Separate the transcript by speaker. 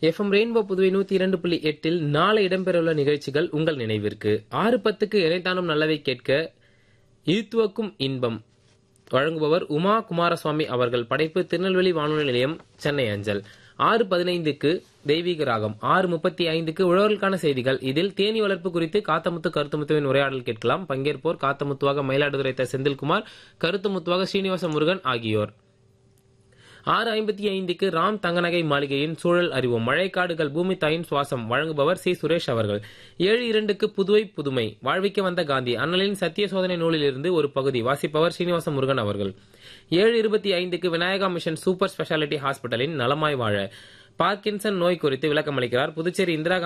Speaker 1: FM rainbow Puduvai நூத்தி இரண்டு புள்ளி எட்டில் நாளை இடம்பெறவுள்ள நிகழ்ச்சிகள் உங்கள் நினைவிற்கு ஆறு பத்துக்கு இணைத்தானும் நல்லவை கேட்க ஈத்துவக்கும் இன்பம் வழங்குபவர் உமா குமாரசுவாமி அவர்கள் படைப்பு திருநெல்வேலி வானொலி நிலையம் சென்னை அஞ்சல் ஆறு பதினைந்துக்கு தெய்வீக ராகம் ஆறு முப்பத்தி ஐந்துக்கு உழவர்களுக்கான செய்திகள் இதில் தேனி வளர்ப்பு குறித்து காத்தமுத்து கருத்துமுத்துவின் உரையாடல் கேட்கலாம் பங்கேற்போர் காத்தமுத்துவாக மயிலாடுதுறை த. செந்தில்குமார் கருத்துமுத்துவாக ஸ்ரீனிவாச முருகன் ஆகியோர் ஆறு ஐம்பத்தி ஐந்துக்கு ராம் தங்கநகை மாளிகையின் சூழல் அறிவோம் மழைக்காடுகள் பூமி தாயின் சுவாசம் வழங்குபவர் சி சுரேஷ் அவர்கள் ஏழு இரண்டுக்கு புதுவை புதுமை வாழ்விக்க வந்த காந்தி அண்ணலின் சத்திய சோதனை நூலிலிருந்து ஒரு பகுதி வாசிப்பவர் ஸ்ரீனிவாச முருகன் அவர்கள் ஏழு இருபத்தி ஐந்துக்கு விநாயகா மிஷன் சூப்பர் ஸ்பெஷாலிட்டி ஹாஸ்பிட்டலின் நலமாய் வாழ பார்க்கின்சன் நோய் குறித்து விளக்கம் அளிக்கிறார் புதுச்சேரி இந்திரா